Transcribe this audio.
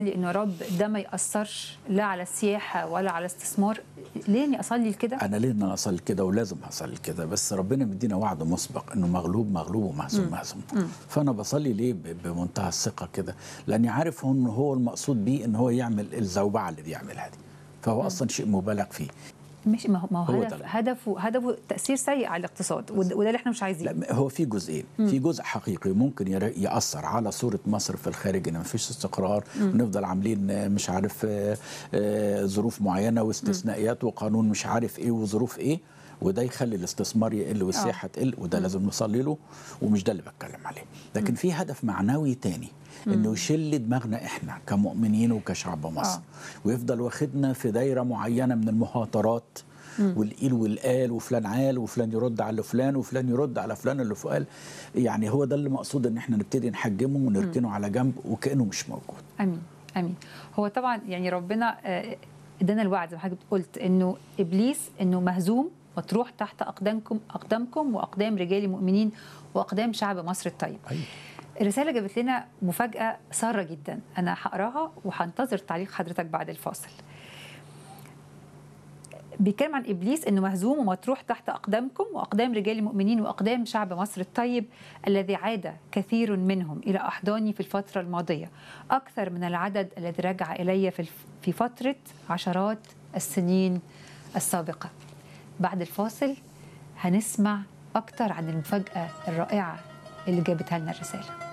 انه يا رب ده ما ياثرش لا على السياحه ولا على استثمار ليه اني اصلي كده انا ليه ان انا اصلي كده ولازم اصلي كده بس ربنا مدينا وعد مسبق انه مغلوب مغلوب ومهزوم مهزوم فانا بصلي ليه ب- بمنتهى الثقه كده لاني عارف ان هو المقصود بيه ان هو يعمل الزوبعه اللي بيعملها دي فهو اصلا شيء مبالغ فيه مش ما هو ما هو هو هدف ده. هدفه هدفه تاثير سيء على الاقتصاد وده وده اللي احنا مش عايزينه لا هو في جزئين في جزء حقيقي ممكن ير- ياثر على صوره مصر في الخارج ان مفيش استقرار ونفضل عاملين آه، مش عارف آه، آه، ظروف معينه واستثنائيات وقانون مش عارف ايه وظروف ايه وده يخلي الاستثمار يقل والسياحه تقل وده لازم نصلي له ومش ده اللي بتكلم عليه لكن في هدف معنوي تاني انه يشل دماغنا احنا كمؤمنين وكشعب مصر آه. ويفضل واخدنا في دايره معينه من المهاترات والقيل والقال وفلان عال وفلان يرد على فلان وفلان يرد على فلان اللي فوق قال يعني هو ده اللي مقصود ان احنا نبتدي نحجمه ونركنه على جنب وكانه مش موجود امين امين هو طبعا يعني ربنا آه، ادانا الوعد زي ما حضرتك قلت انه ابليس انه مهزوم مطروح تحت اقدامكم اقدامكم واقدام رجال المؤمنين واقدام شعب مصر الطيب أيوة. الرساله جابت لنا مفاجاه ساره جدا انا هقراها وهنتظر تعليق حضرتك بعد الفاصل بيتكلم عن ابليس انه مهزوم ومطروح تحت اقدامكم واقدام رجال المؤمنين واقدام شعب مصر الطيب الذي عاد كثير منهم الى احضاني في الفتره الماضيه اكثر من العدد الذي رجع الي في الف- في فتره عشرات السنين السابقه. بعد الفاصل هنسمع اكثر عن المفاجاه الرائعه اللي جابتها لنا الرساله.